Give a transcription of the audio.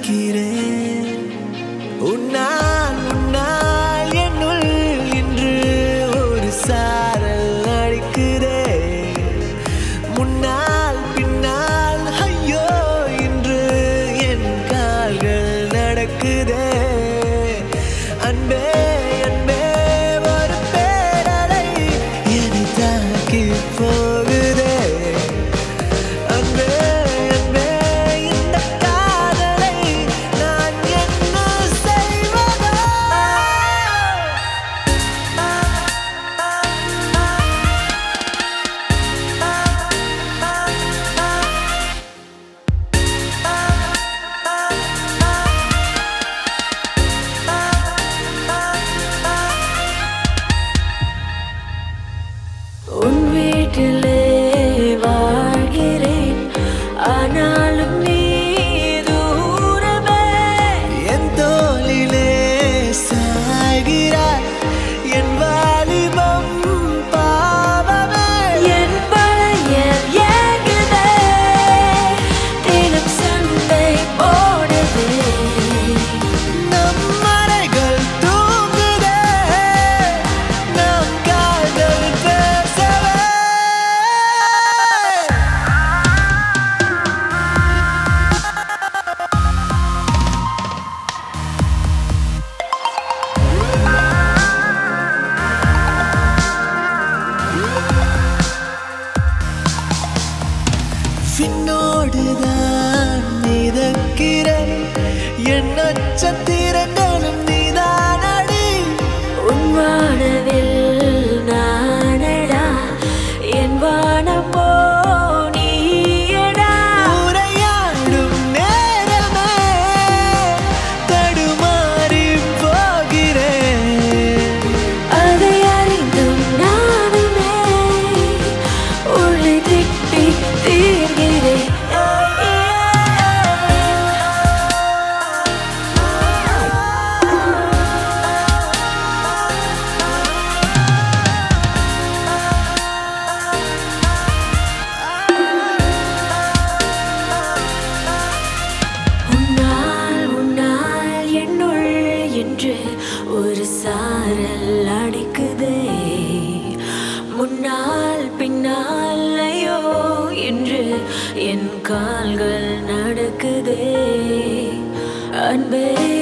தவிக்கிறேன் உன்னால் உன்னால் என்னுள் இன்று ஒரு சாரல் அடிக்குதே முன்னால் பின்னால் ஐயோ இன்று என் கால்கள் நடக்குதே அன்பே அன்பே ஒரு பேரலை என்னை தாக்கி போகுதே அன்பே அன்பே இந்த காதலை நான் என்ன செய்வதோ உன் வீட்டிலே வாழ்கிறேன் ஆனாலும் நீ தூரமே என் தோளிலே சாய்கிறாய் என் வாலிபம் பாவமே என் பழையல் ஏங்குதே தினம் சண்டை போடுதே நம் மலைகள் தூங்குதே நம் காதல் பேசவே விண்ணோடுதான் மிதக்கிறேன் என் நட்சத்திரங்களும் நீதான் அடி உன் வானவில் நானடா என் வானமோ நீயடா உரையாடும் நேரமே தடுமாறி போகிறேன் அதை அறிந்தும் நானுமே உள்ளே திட்டி தீர்கிறேன் உன்னால் உன்னால் என்னுள் என்று ஒரு சாரல் அடிக்குதே முன்னால் பின்னால் ஐயோ என்று என் கால்கள் நடக்குதே அன்பே